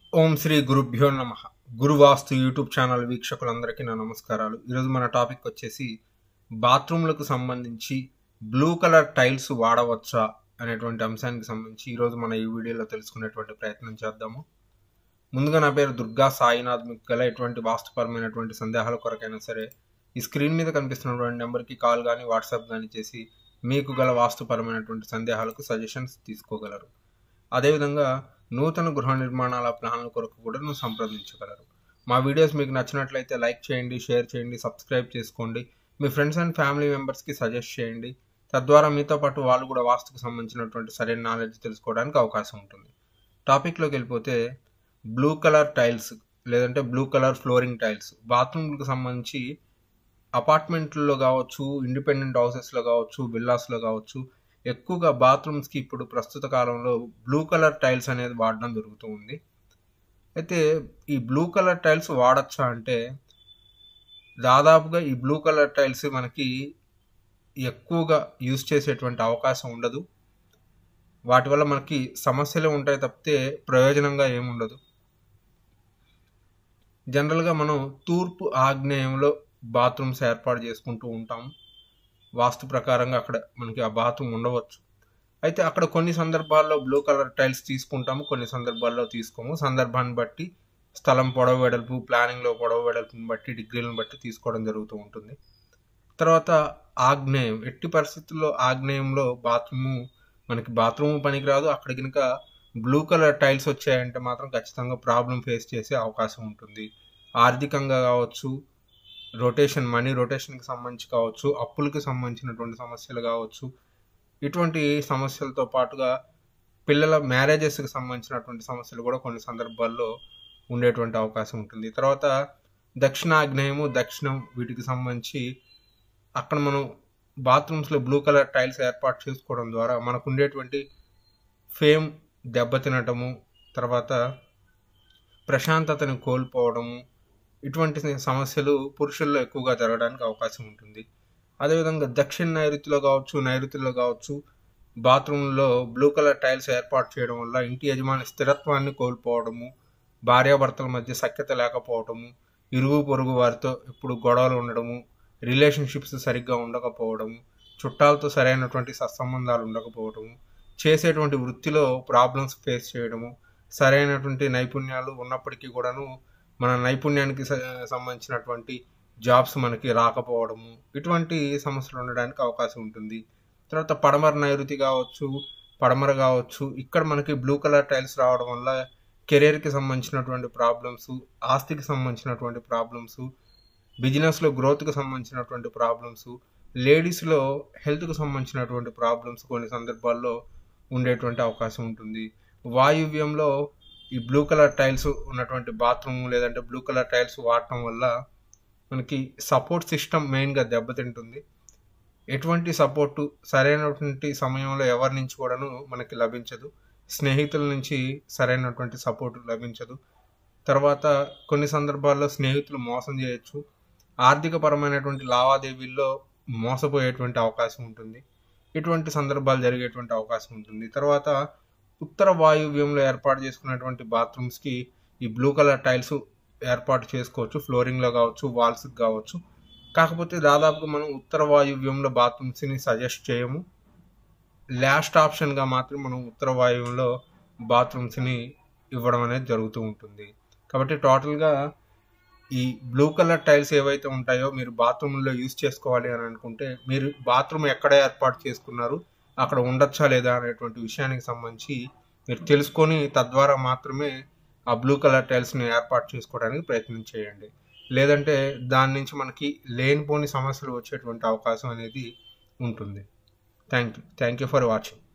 ఓం శ్రీ గురుభ్యో నమ గురువాస్తు YouTube channel వీక్షకులందరికీ నా నమస్కారాలు ఈరోజు మన టాపిక్ వచ్చేసి బాత్రూమ్లకు సంబంధించి బ్లూ కలర్ టైల్స్ వాడవచ్చా అనేటువంటి అంశానికి సంబంధించి ఈరోజు మన ఈ వీడియోలో తెలుసుకునేటువంటి ప్రయత్నం చేద్దాము ముందుగా నా పేరు దుర్గా సాయినాథ్ మీకు గల ఎటువంటి వాస్తుపరమైనటువంటి సందేహాల కొరకైనా సరే ఈ స్క్రీన్ మీద కనిపిస్తున్నటువంటి నెంబర్కి కాల్ కానీ వాట్సాప్ కానీ చేసి మీకు గల వాస్తుపరమైనటువంటి సందేహాలకు సజెషన్స్ తీసుకోగలరు అదేవిధంగా నూతన గృహ నిర్మాణాల ప్లాన్ల కొరకు కూడా నువ్వు సంప్రదించగలరు మా వీడియోస్ మీకు నచ్చినట్లయితే లైక్ చేయండి షేర్ చేయండి సబ్స్క్రైబ్ చేసుకోండి మీ ఫ్రెండ్స్ అండ్ ఫ్యామిలీ మెంబర్స్కి సజెస్ట్ చేయండి తద్వారా మీతో పాటు వాళ్ళు కూడా వాస్తుకు సంబంధించినటువంటి సరైన నాలెడ్జ్ తెలుసుకోవడానికి అవకాశం ఉంటుంది టాపిక్లోకి వెళ్ళిపోతే బ్లూ కలర్ టైల్స్ లేదంటే బ్లూ కలర్ ఫ్లోరింగ్ టైల్స్ బాత్రూమ్కి సంబంధించి అపార్ట్మెంట్లో కావచ్చు ఇండిపెండెంట్ హౌసెస్లో కావచ్చు విల్లాస్లో కావచ్చు ఎక్కువగా బాత్రూమ్స్కి ఇప్పుడు ప్రస్తుత కాలంలో బ్లూ కలర్ టైల్స్ అనేది వాడడం జరుగుతూ ఉంది అయితే ఈ బ్లూ కలర్ టైల్స్ వాడచ్చా అంటే దాదాపుగా ఈ బ్లూ కలర్ టైల్స్ మనకి ఎక్కువగా యూజ్ చేసేటువంటి అవకాశం ఉండదు వాటి వల్ల మనకి సమస్యలే ఉంటాయి తప్పితే ప్రయోజనంగా ఏముండదు జనరల్గా మనం తూర్పు ఆగ్నేయంలో బాత్రూమ్స్ ఏర్పాటు చేసుకుంటూ ఉంటాం వాస్తు ప్రకారంగా అక్కడ మనకి ఆ బాత్రూమ్ ఉండవచ్చు అయితే అక్కడ కొన్ని సందర్భాల్లో బ్లూ కలర్ టైల్స్ తీసుకుంటాము కొన్ని సందర్భాల్లో తీసుకోము సందర్భాన్ని బట్టి స్థలం పొడవు వెడల్పు ప్లానింగ్లో పొడవు వెడల్పుని బట్టి డిగ్రీలను బట్టి తీసుకోవడం జరుగుతూ ఉంటుంది తర్వాత ఆగ్నేయం ఎట్టి పరిస్థితుల్లో ఆగ్నేయంలో బాత్రూము మనకి బాత్రూమ్ పనికిరాదు అక్కడ కనుక బ్లూ కలర్ టైల్స్ వచ్చాయంటే మాత్రం ఖచ్చితంగా ప్రాబ్లం ఫేస్ చేసే అవకాశం ఉంటుంది ఆర్థికంగా కావచ్చు రొటేషన్ మనీ రొటేషన్కి సంబంధించి కావచ్చు అప్పులకి సంబంధించినటువంటి సమస్యలు కావచ్చు ఇటువంటి సమస్యలతో పాటుగా పిల్లల మ్యారేజెస్కి సంబంధించినటువంటి సమస్యలు కూడా కొన్ని సందర్భాల్లో ఉండేటువంటి అవకాశం ఉంటుంది తర్వాత దక్షిణాగ్నేయము దక్షిణం వీటికి సంబంధించి అక్కడ మనం బాత్రూమ్స్లో బ్లూ కలర్ టైల్స్ ఏర్పాటు చేసుకోవడం ద్వారా మనకు ఉండేటువంటి ఫేమ్ దెబ్బతినటము తర్వాత ప్రశాంతతని కోల్పోవడము ఇటువంటి సమస్యలు పురుషుల్లో ఎక్కువగా జరగడానికి అవకాశం ఉంటుంది అదేవిధంగా దక్షిణ నైరుతిలో కావచ్చు నైరుతిలో కావచ్చు బాత్రూంలో బ్లూ కలర్ టైల్స్ ఏర్పాటు చేయడం వల్ల ఇంటి యజమాని స్థిరత్వాన్ని కోల్పోవడము భార్యాభర్తల మధ్య సఖ్యత లేకపోవడము ఇరుగు పొరుగు వారితో ఎప్పుడు గొడవలు ఉండడము రిలేషన్షిప్స్ సరిగ్గా ఉండకపోవడము చుట్టాలతో సరైనటువంటి సత్సంబంధాలు ఉండకపోవడము చేసేటువంటి వృత్తిలో ప్రాబ్లమ్స్ ఫేస్ చేయడము సరైనటువంటి నైపుణ్యాలు ఉన్నప్పటికీ కూడాను మన నైపుణ్యానికి సంబంధించినటువంటి జాబ్స్ మనకి రాకపోవడము ఇటువంటి సమస్యలు ఉండడానికి అవకాశం ఉంటుంది తర్వాత పడమర నైరుతి కావచ్చు పడమర కావచ్చు ఇక్కడ మనకి బ్లూ కలర్ టైల్స్ రావడం వల్ల కెరీర్కి సంబంధించినటువంటి ప్రాబ్లమ్స్ ఆస్తికి సంబంధించినటువంటి ప్రాబ్లమ్స్ బిజినెస్లో గ్రోత్కి సంబంధించినటువంటి ప్రాబ్లమ్స్ లేడీస్లో హెల్త్కి సంబంధించినటువంటి ప్రాబ్లమ్స్ కొన్ని సందర్భాల్లో ఉండేటువంటి అవకాశం ఉంటుంది వాయువ్యంలో ఈ బ్లూ కలర్ టైల్స్ ఉన్నటువంటి బాత్రూమ్ లేదంటే బ్లూ కలర్ టైల్స్ వాడటం వల్ల మనకి సపోర్ట్ సిస్టమ్ మెయిన్గా దెబ్బతింటుంది ఎటువంటి సపోర్టు సరైనటువంటి సమయంలో ఎవరి నుంచి కూడాను మనకి లభించదు స్నేహితుల నుంచి సరైనటువంటి సపోర్ట్ లభించదు తర్వాత కొన్ని సందర్భాల్లో స్నేహితులు మోసం చేయొచ్చు ఆర్థిక పరమైనటువంటి లావాదేవీల్లో మోసపోయేటువంటి అవకాశం ఉంటుంది ఇటువంటి సందర్భాలు జరిగేటువంటి అవకాశం ఉంటుంది తర్వాత ఉత్తర వాయువ్యంలో ఏర్పాటు చేసుకున్నటువంటి బాత్రూమ్స్కి ఈ బ్లూ కలర్ టైల్స్ ఏర్పాటు చేసుకోవచ్చు ఫ్లోరింగ్లో కావచ్చు వాల్స్కి కావచ్చు కాకపోతే దాదాపుగా మనం ఉత్తర వాయువ్యంలో బాత్రూమ్స్ని సజెస్ట్ చేయము లాస్ట్ ఆప్షన్గా మాత్రం మనం ఉత్తర వాయువ్యంలో బాత్రూమ్స్ని ఇవ్వడం అనేది జరుగుతూ ఉంటుంది కాబట్టి టోటల్గా ఈ బ్లూ కలర్ టైల్స్ ఏవైతే ఉంటాయో మీరు బాత్రూంలో యూజ్ చేసుకోవాలి అని అనుకుంటే మీరు బాత్రూమ్ ఎక్కడ ఏర్పాటు చేసుకున్నారు అక్కడ ఉండొచ్చా లేదా అనేటువంటి విషయానికి సంబంధించి మీరు తెలుసుకొని తద్వారా మాత్రమే ఆ బ్లూ కలర్ టైల్స్ని ఏర్పాటు చేసుకోవడానికి ప్రయత్నం చేయండి లేదంటే దాని నుంచి మనకి లేనిపోని సమస్యలు వచ్చేటువంటి అవకాశం అనేది ఉంటుంది thank you thank you for watching